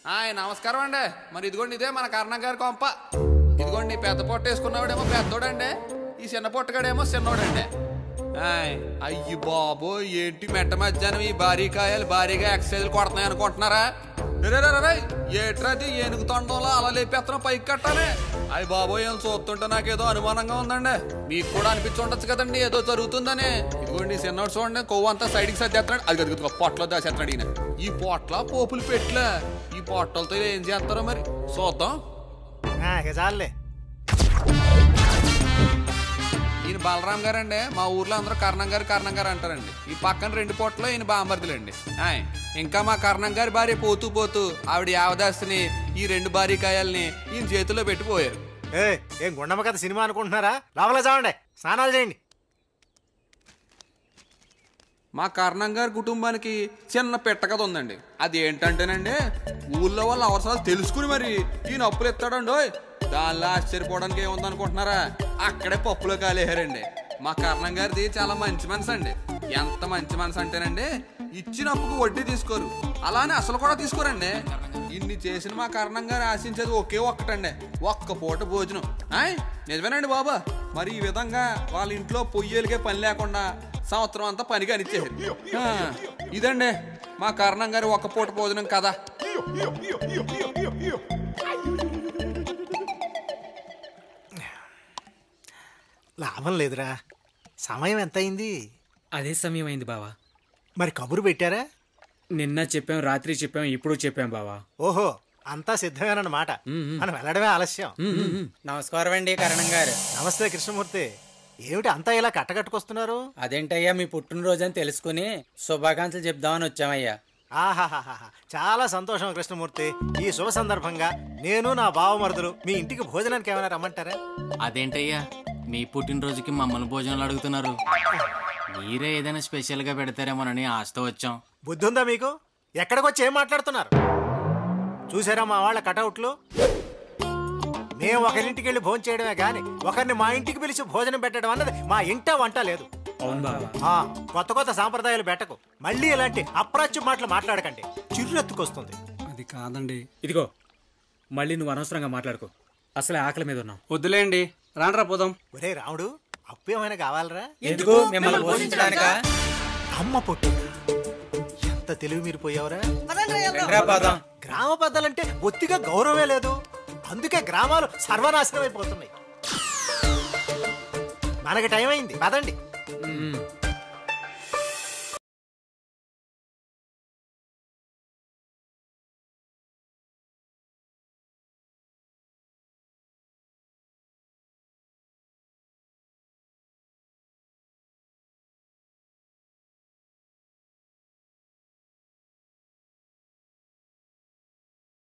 Hi నమస్కారం అండి మరి ఇదిగోండి ఇదే మన కర్ణం గారి కొంప ఇదిగోండి ఈ పెద్ద పొట్ట వేసుకున్నవాడేమో పెద్దోడండి ఈ చిన్న పొట్టగాడేమో చిన్నోడండి హాయ్ అయ్యి బాబో ఏంటి మెట్ట మధ్యాహ్నం ఈ భారీ కాయలు భారీగా ఎక్సైజ్ కొడుతున్నాయి అనుకుంటున్నారా రే, రే, రే, రే, ఏట్రది ఏనుగు తొండంలో అలా లేపేత్తనం పైకి కట్టాలి అయ్యి బాబోయ్ ఏం చూస్తుంటే నాకేదో అనుమానంగా ఉందండి మీకు కూడా అనిపించి ఉండొచ్చు కదండి ఏదో జరుగుతుందని ఇదిగోండి ఈ చిన్నోడు చూడండి కొవ్వు అంతా సైడ్కి సర్దేస్తున్నాడు అది అది అది పొట్టలో దాసేస్తున్నాడు ఈయన ఈ పొట్ల పోపులు పెట్లే ఈ పొట్టలతో ఏం చేస్తారో మరి చూద్దాం ఆ, ఇక చాలులే ఈయన బలరాం గారండి మా ఊర్లో అందరూ కర్ణం గారు కర్ణం గారు అంటారండి ఈ పక్కన రెండు పొట్టలో ఈయన బాంబర్దులండి ఆయ్ ఇంకా మా కర్ణం గారి భార్య పోతూ పోతూ ఆవిడ యావదాస్తిని ఈ రెండు భారీ కాయల్ని ఈయన చేతిలో పెట్టిపోయారు ఏ ఏం గుండమ్మ కథ సినిమా అనుకుంటున్నారా లోపల చావండి స్నానాలు చేయండి మా కర్ణం గారి కుటుంబానికి చిన్న పెట్ట కథ ఉందండి అది ఏంటంటేనండి ఊళ్ళో వాళ్ళ అవసరాలు తెలుసుకుని మరి ఈయన అప్పులు ఎత్తాడండి ఓయ్. దానిలో ఆశ్చర్యపోవడానికి ఏముందనుకుంటున్నారా అక్కడే పప్పులో కాలేహారండి మా కర్ణం గారిది చాలా మంచి మనసు అండి ఎంత మంచి మనసు అంటేనండి ఇచ్చిన అప్పుకు వడ్డీ తీసుకోరు అలానే అసలు కూడా తీసుకోరండి ఇన్ని చేసిన మా కర్ణం గారు ఆశించేది ఒకే ఒక్కటండి ఒక్క పూట భోజనం ఆయ్ నిజమేనండి బాబా మరి ఈ విధంగా వాళ్ళ ఇంట్లో పొయ్యేలిగే పని లేకుండా సంవత్సరం అంతా పనికి అనిచ్చేది ఇదండి మా కర్ణం గారి ఒక్క పూట భోజనం కదా లాభం లేదురా సమయం ఎంత అయింది అదే సమయం అయింది బావా మరి కబురు పెట్టారా నిన్న చెప్పాం రాత్రి చెప్పాం ఇప్పుడు చెప్పాం బావా ఓహో అంతా సిద్ధమేనన్నమాట మనం వెళ్ళడమే ఆలస్యం నమస్కారం అండి కరణం గారు నమస్తే కృష్ణమూర్తి ఏమిటి అంతా ఇలా కట్టకట్టుకొస్తున్నారు అదేంటయ్యా మీ పుట్టినరోజు అని తెలుసుకుని శుభాకాంక్షలు చెప్దామని వచ్చామయ్యా ఆహాహాహా చాలా సంతోషం కృష్ణమూర్తి ఈ శుభ సందర్భంగా నేను నా బావమరుదులు మీ ఇంటికి భోజనానికి ఏమైనా రమ్మంటారా అదేంటయ్యా మీ పుట్టినరోజుకి మమ్మల్ని భోజనాలు అడుగుతున్నారు మీరే ఏదైనా స్పెషల్ గా పెడతారేమోనని ఆశతో వచ్చాం బుద్ధి ఉందా మీకు ఎక్కడికొచ్చి ఏం మాట్లాడుతున్నారు చూసారా మా వాళ్ళ కటౌట్లు మేము ఒకరింటికి వెళ్ళి భోజనం చేయడమే గాని ఒకరిని మా ఇంటికి పిలిచి భోజనం పెట్టడం అన్నది మా ఇంట వంట లేదు అవును బావా ఆ కొత్త కొత్త సాంప్రదాయాలు పెట్టకు మళ్ళీ ఇలాంటి అప్రాచ్య మాటలు మాట్లాడకండి చిర్రెత్తుకొస్తుంది అది కాదండి ఇదిగో మళ్ళీ నువ్వు అనవసరంగా మాట్లాడుకో అసలే ఆకలి మీద ఉన్నావు వద్దులేండి రాండ్రా పోదాం ఒరే రాముడు అప్పు ఏమైనా కావాలరా ఎందుకు మిమ్మల్ని పోషించడానికా అమ్మ పొట్టు ఎంత తెలివి మీరు పోయావరా రండ్రా పోదాం గ్రామ పెద్దలంటే బొత్తిగా గౌరవమే లేదు అందుకే గ్రామాలు సర్వనాశనం అయిపోతున్నాయి మనకి టైం అయింది పదండి